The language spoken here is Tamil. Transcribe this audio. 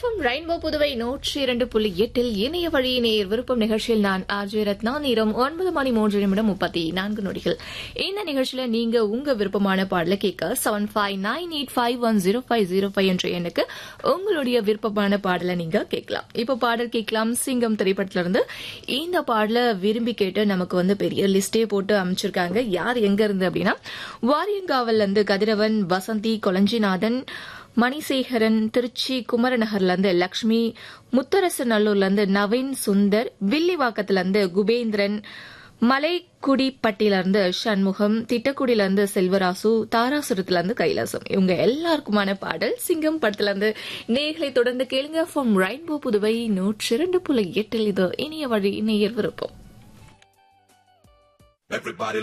எஃப்எம் ரெயின்போ புதுவை நூற்றி இரண்டு புள்ளி எட்டில் இணைய வழி நேர் விருப்பம் நிகழ்ச்சியில் நான் ஆர்ஜே ரத்னா நேரம் ஒன்பது மணி மூன்று நிமிடம் முப்பத்தி நான்கு நொடிகள் இந்த நிகழ்ச்சியில நீங்க உங்க விருப்பமான பாடல கேட்க seven five nine eight five one zero five zero five என்ற எண்ணுக்கு உங்களுடைய விருப்பமான பாடலை நீங்க கேட்கலாம் இப்ப பாடல் கேட்கலாம் சிங்கம் திரைப்படத்துல இருந்து இந்த பாடல விரும்பி கேட்டு நமக்கு வந்து பெரிய லிஸ்டே போட்டு அமைச்சிருக்காங்க யார் எங்க இருந்து அப்படின்னா வாரியங்காவல்ல இருந்து கதிரவன் வசந்தி கொலஞ்சிநாதன் மணிசேகரன் திருச்சி குமரநகர்ல இருந்து லக்ஷ்மி முத்தரசு நல்லூர்ல இருந்து நவீன் சுந்தர் வில்லிவாக்கத்துல இருந்து குபேந்திரன் மலைக்குடிப்பட்டில இருந்து சண்முகம் திட்டக்குடியில இருந்து செல்வராசு தாராசுரத்துல இருந்து கைலாசம் இவங்க எல்லாருக்குமான பாடல் சிங்கம் படத்துல இருந்து நேர்களை தொடர்ந்து கேளுங்க ஃப்ரம் ரெயின்போ புதுவை நூற்றி இரண்டு புள்ளி எட்டில் இது இனிய வழி நேயர் விருப்பம் Everybody